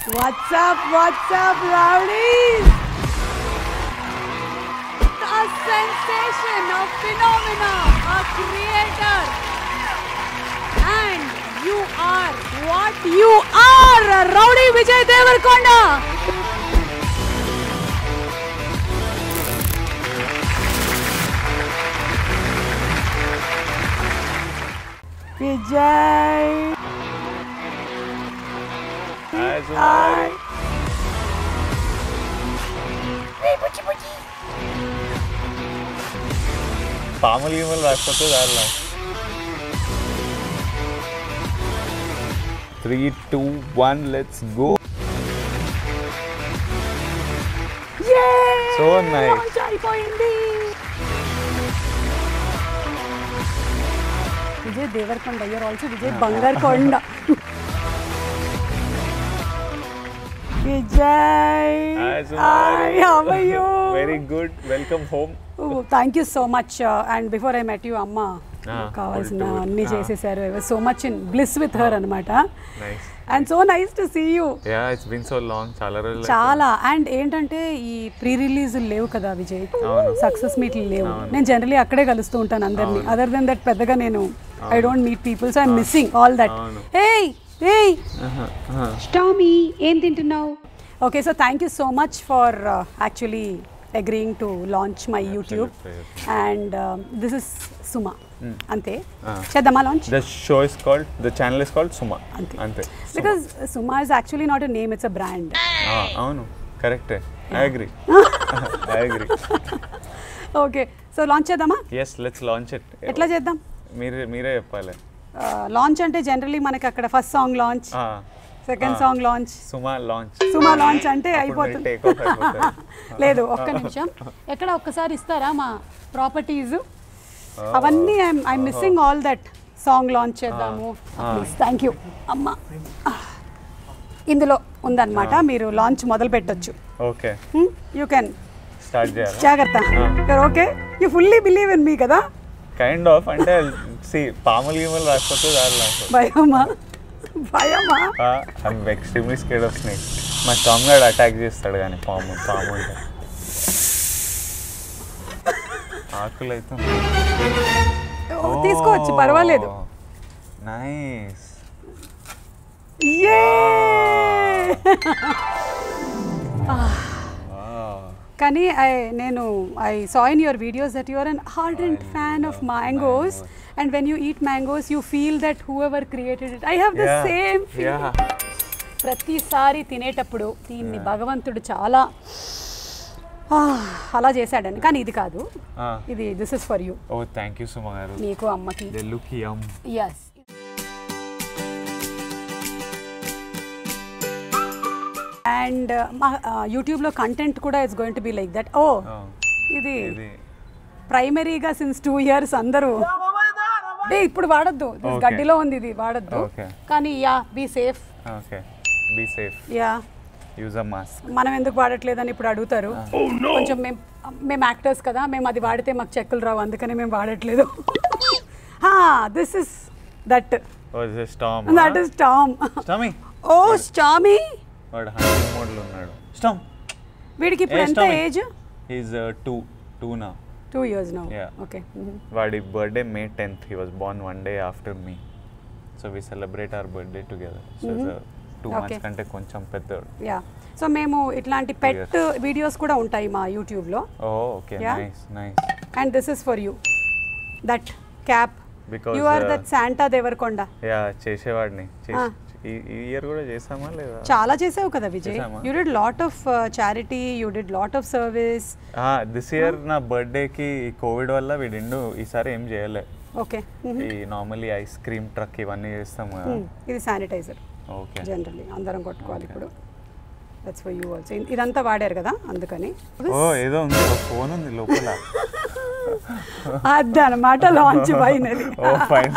What's up, what's up, rowdies? A sensation, a phenomena, a creator. And you are what you are, Rowdy Vijay Devarkonda. Vijay. Hi, Sumar. Hi. పాములు గీములు రాకపోతే దారిలో three two one let's go Yay! So nice. Launch అయిపోయింది Vijay Devarakonda you're also Vijay Bangarakonda Vijay Hi, Sumar. Hi how are you very good welcome home thank you so much and before I met you అమ్మ Ah, కావాల్సిన all to it. అన్ని Ah. చేసేసారు I was so much in bliss with her అనమాట nice and so nice to see you yeah it's been so long చాలా రోజులు చాలా and ఏంటంటే ఈ ప్రీ రిలీజ్ లేవు కదా విజయ్ అవును. సక్సెస్ మీట్లు లేవు నేను జనరలీ అక్కడే కలుస్తూ ఉంటాను అందరినీ అదర్ దెన్ దట్ పెద్దగా నేను I don't meet people so I'm missing all that అవును. ఏయ్ ఏయ్ స్టామీ ఏం తింటున్నావు okay so thank you so much for actually agreeing to launch my YouTube and this is Suma అంతే Ah. చేద్దామా launch the show is called the channel is called Suma అంతే. అంతే because Suma is actually not a name it's a brand Ah, అవును కరెక్టే I agree I agree okay so launch చేద్దామా yes let's launch it ఎట్లా చేద్దాం మీరే మీరే చెప్పాలి లాంచ్ అంటే జనరలీ మనకి అక్కడ first song launch Ah, second Ah. Song launch Suma launch Suma launch అంటే అయిపోతుంది టేక్ ఆఫ్ అయిపోతుంది లేదు ఒక్క నిమిషం ఎక్కడ ఒక్కసారి ఇస్తారా మా ప్రాపర్టీస్ అవన్నీ I'm I missing all that song launch చేద్దాము ప్లీజ్ థ్యాంక్ యూ అమ్మ ఇందులో ఉందన్నమాట మీరు లాంచ్ మొదలు పెట్టొచ్చు ఓకే యూ కెన్ స్టార్ట్ చేయాలి జాగ్రత్త your okay you fully believe in me కదా కైండ్ ఆఫ్ అంటే సి పాములు గీములు రాకపోతే దారిలో భయమా భయమా I'm extremely scared of snake మా స్టామ్ గార్డ్ అటాక్ చేస్తాడు కానీ పాము పాము అంటే ఆకులు అయితే ఓ, తీసుకోవచ్చు పర్వాలేదు నైస్ Yay! కానీ ఐ నేను I saw in your videos that your an ardent fan of mangoes and when you eat mangoes you feel that whoever created it I have the same yeah ప్రతిసారి తినేటప్పుడు దీన్ని భగవంతుడు చాలా ah, అలా చేశాడని కానీ ఇది కాదు ఇది this is for you oh thank you Suma గారు నీకు అమ్మకి they look yum yes and మా యూట్యూబ్లో కంటెంట్ కూడా it's going to be like that oh ఇది ఇది ప్రైమరీగా సిన్స్ టూ ఇయర్స్ అందరూ ఏ ఇప్పుడు వాడద్దు Okay. గడ్డిలో ఉంది ఇది వాడద్దు Okay. కానీ yeah be safe okay be safe yeah use a mask మనం ఎందుకు వాడట్లేదని ఇప్పుడు అడుగుతారు కొంచెం మేము మేము యాక్టర్స్ కదా మేము అది వాడితే మాకు చెక్కులు రావు అందుకని మేము వాడట్లేదు this is that oh this Storm that is Tom Stormy oh Stormy వాడు హంటింగ్ మోడ్లో ఉన్నాడు స్టామ్ వీడికి ఇప్పుడు ఏ ఎంత Stormy? Age is two two నా two years no Yeah. Okay వాడి birthday May tenth he was born one day after me so we celebrate our birthday together so two Okay. Months కంటే కొంచెం పెద్దవాడు yeah so మేము ఇట్లాంటి పెట్ videos కూడా ఉంటాయి మా యూట్యూబ్లో oh okay Yeah. Nice nice and this is for you that cap Because, you are uh, that Santa Devarakonda yeah చేసేవాడిని చేసి- Ah. ఈ ఈ ఇయర్ కూడా చేసామా లేదా చాలా చేసావు కదా విజయ్ చేశామా? You did lot of charity you did lot of service this year నా బర్త్డేకి కోవిడ్ వల్ల వీడిండు ఈసారి ఏం చేయలే ఓకే ఈ నార్మల్లీ ఐస్ క్రీమ్ ట్రక్ ఇవన్నీ చేస్తాం కదా ఇది శానిటైజర్ ఓకే జనరల్లీ అందరం కొట్టుకోవాలి ఇప్పుడు దట్స్ ఫర్ యూ ఆల్సో ఇదంతా వాడారు కదా అందుకని ఓ ఏదో ఉంది ఫోన్ ఉంది లోపల అదనమాట launch final oh fine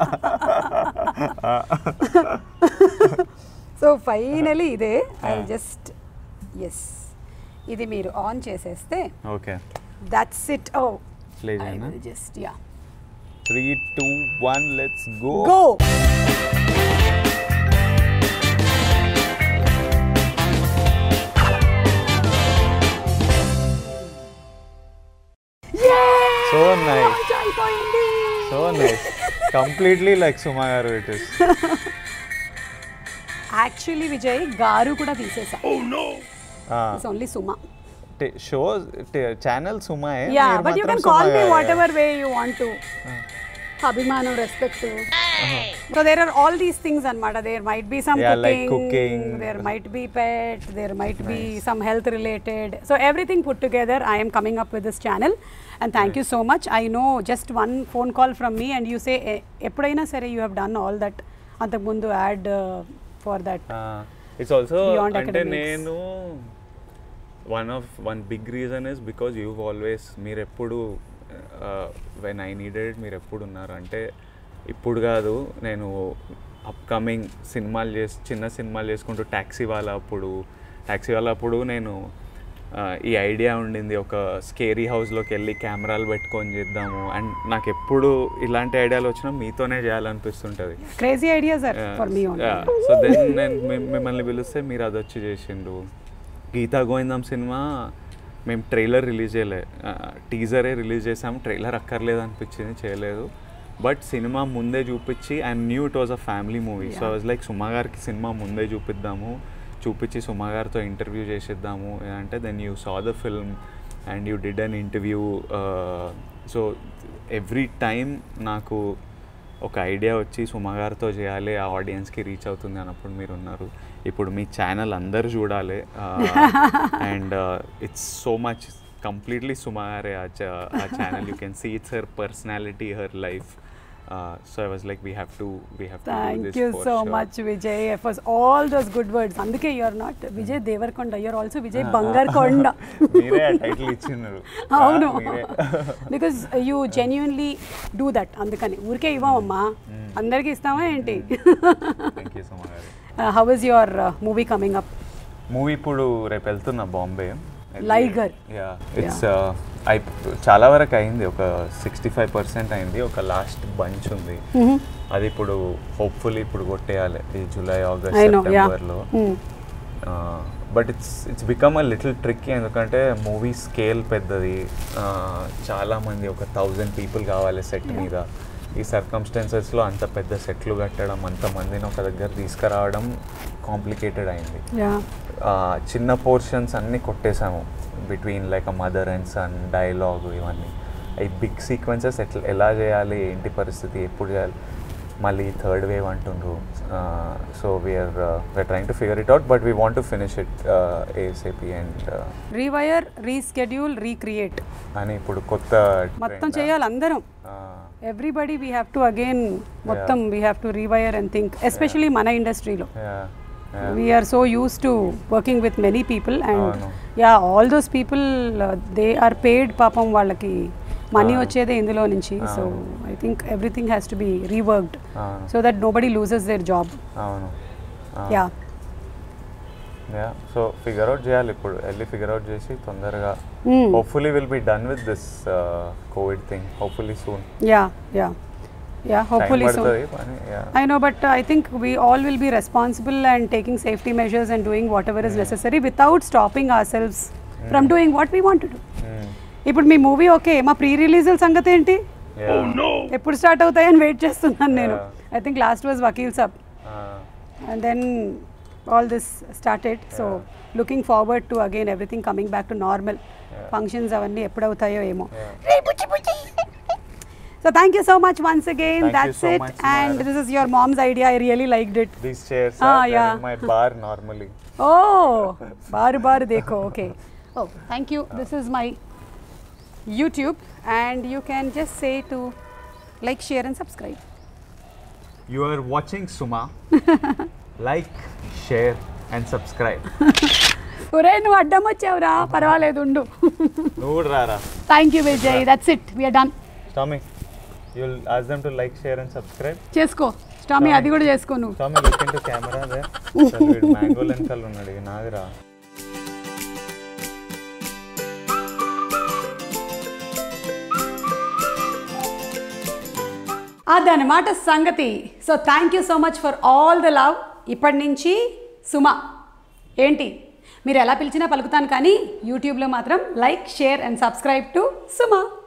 so finally ఇదే ఐ జస్ట్ ఎస్ ఇది మీరు ఆన్ చేసేస్తే okay that's it oh play I చేయనా will just yeah three two one let's go go nice completely like Suma గారు ఇట్ ఇస్ యాక్చువల్లీ విజయ్ గారు కూడా తీసేసా it's only Suma show channel Suma yeah but you can call me whatever way you want to అభిమానం respect so there are all these things అనమాట there might be some Yeah, like cooking cooking. There might be pet there might be some health related so everything put together I'm coming up with this channel and thank you so much I know just one phone call from me and you say ఎప్పుడైనా సరే you have done all that అంతకుముందు add for that it's also Beyond అంటే academics. నేను one of one big reason is because you always మీరు ఎప్పుడు when I needed మీరు ఎప్పుడు ఉన్నారు అంటే ఇప్పుడు కాదు నేను అప్కమింగ్ సినిమాలు చేసి చిన్న సినిమాలు చేసుకుంటూ ట్యాక్సీ వాళ్ళ అప్పుడు ట్యాక్సీ వాళ్ళ అప్పుడు నేను ఆ, ఈ ఐడియా ఉండింది ఒక స్కేరీ హౌస్లోకి వెళ్ళి కెమెరాలు పెట్టుకొని చేద్దాము అండ్ నాకు ఎప్పుడు ఇలాంటి ఐడియాలు వచ్చినా మీతోనే చేయాలనిపిస్తుంటుంది crazy ideas are for me own so then నేను మిమ్- మిమ్మల్ని పిలిస్తే మీరు అది వచ్చి చేసిండు గీతా గోవిందం సినిమా మేము ట్రైలర్ రిలీజ్ చేయలే టీజరే రిలీజ్ చేసాము ట్రైలర్ అక్కర్లేదు అనిపించింది చేయలేదు బట్ సినిమా ముందే చూపించి and knew it was a family movie so was like Suma గారికి సినిమా ముందే చూపిద్దాము చూపించి సుమా గారితో ఇంటర్వ్యూ చేసిద్దాము అంటే then you saw the film and you did an interview so every time నాకు ఒక ఐడియా వచ్చి సుమా గారితో చేయాలి ఆ ఆడియన్స్కి రీచ్ అవుతుంది అన్నప్పుడు మీరు ఉన్నారు ఇప్పుడు మీ ఛానల్ అందరు చూడాలి and it's so much completely Suma గారే ఆ channel you can see it's her personality her life so I was like we have to we have to thank you so much Vijay for all those good words అందుకే you're not Vijay Devarakonda you're also Vijay Bangarkonda మీరే ఆ title ఇచ్చినారు అవును మీరే because you genuinely do that అందుకని ఊరికే ఇవ్వమమ్మా అందరికీ ఇస్తామా ఏంటి థ్యాంక్ యూ సుమా గారు how is your movie coming up movie ఇప్పుడు రేపు వెళ్తున్నా బాంబే Liger. యా ఇట్స్ అయి చాలా వరకు అయింది ఒక సిక్స్టీ ఫైవ్ పర్సెంట్ అయింది ఒక లాస్ట్ బంచ్ ఉంది అది ఇప్పుడు హోప్ఫుల్లీ ఇప్పుడు కొట్టేయాలి ఈ July August I know yeah సెప్టెంబర్లో but it's it's become a little tricky ఎందుకంటే మూవీ స్కేల్ పెద్దది Uh, చాలా మంది ఒక థౌజండ్ పీపుల్ కావాలి సెట్ మీద ఈ సర్కమ్స్టెన్సెస్లో అంత పెద్ద సెట్లు కట్టడం అంతమందిని ఒక దగ్గర తీసుకురావడం కాంప్లికేటెడ్ అయింది యా ఆ, చిన్న పోర్షన్స్ అన్నీ కొట్టేశాము between like a mother and son dialogue ఇవన్నీ ఈ బిగ్ సీక్వెన్సెస్ ఎట్లా ఎలా చేయాలి ఏంటి పరిస్థితి ఎప్పుడు చేయాలి మళ్ళీ థర్డ్ వేవ్ అంటుండ్రు so we're we're trying to figure it out but we want to finish it ASAP and rewire reschedule recreate అని ఇప్పుడు కొత్త మొత్తం trend, చేయాలి అందరం ఆ, everybody we have to again మొత్తం we have to rewire and think especially మన ఇండస్ట్రీలో yeah, yeah. We're so used to working with many people and అవును. Yeah all those people they are paid పాపం వాళ్ళకి money వచ్చేదే ఇందులో నుంచి so I think everything has to be reworked అవును so that nobody loses their job అవును yeah yeah so figure out చేయాలి ఇప్పుడు వెళ్ళి ఫిగర్ అవుట్ చేసి తొందరగా hopefully will be done with this Covid thing hopefully soon yeah yeah yeah hopefully so పడుతుంది కానీ yeah. I know, but I think we all will be responsible and taking safety measures and doing whatever is necessary without stopping ourselves from doing what we want to do. Mm. ఇప్పుడు మీ movie okay మా ప్రీ రిలీజుల సంగతి ఏంటి Yeah. ఎప్పుడు start అవుతాయని wait చేస్తున్నాను నేను Yeah. I think last was Vakeel Saab Ah, and then all this started so looking forward to again everything coming back to normal functions అవన్నీ ఎప్పుడవుతాయో ఏమో so thank you so much once again Thank you that's so it much, and Mara. This is your mom's idea I really liked it these chairs Ah, are yeah. in my bar normally. Oh బారు బారు దేఖో okay oh thank you this is my YouTube and you can just say to like share and subscribe You are watching Suma. like, share, and subscribe. ఒరే నువ్వు అడ్డం వచ్చావురా పర్వాలేదు ఉండు నువ్వు కూడా రారా thank you Vijay that's it we're done Tommy, you'll ask them to like, share, and subscribe. చేసుకో స్టామీ అది కూడా చేసుకో నువ్వు Tommy, look into camera there. వీడు మ్యాంగో వెనకాల ఉన్నాడు ఇది నాదిరా అదనమాట సంగతి so thank you so much for all the love ఇప్పటి నుంచి సుమ ఏంటి మీరు ఎలా పిలిచినా పలుకుతాను కానీ యూట్యూబ్లో మాత్రం like share and subscribe to Suma